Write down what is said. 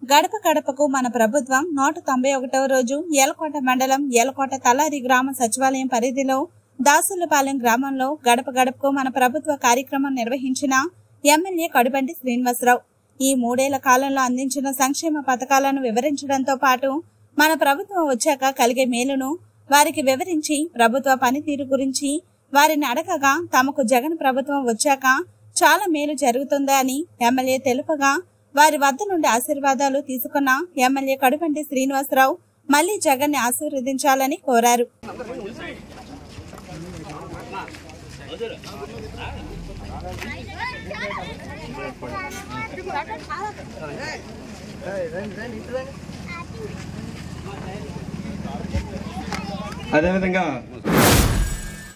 గడప గడపకు మన ప్రభుత్వం నూట తొంభై ఒకటవ రోజు ఏలకోట మండలం ఏలకోట తలారి గ్రామ సచివాలయం పరిధిలో దాసులపాలెం గ్రామంలో గడప గడపకు మన ప్రభుత్వ కార్యక్రమం నిర్వహించిన ఎమ్మెల్యే కడుబండి శ్రీనివాసరావు ఈ మూడేళ్ల కాలంలో అందించిన సంక్షేమ పథకాలను వివరించడంతో పాటు మన ప్రభుత్వం వచ్చాక కలిగే మేలును వారికి వివరించి ప్రభుత్వ పనితీరు గురించి వారిని అడగగా తమకు జగన్ ప్రభుత్వం వచ్చాక చాలా మేలు జరుగుతుందని ఎమ్మెల్యే తెలుపగా వారి వద్ద నుండి ఆశీర్వాదాలు తీసుకున్న ఎమ్మెల్యే కడుపంటి శ్రీనివాసరావు మళ్లీ జగన్ ని ఆశీర్వదించాలని కోరారు అదేవిధంగా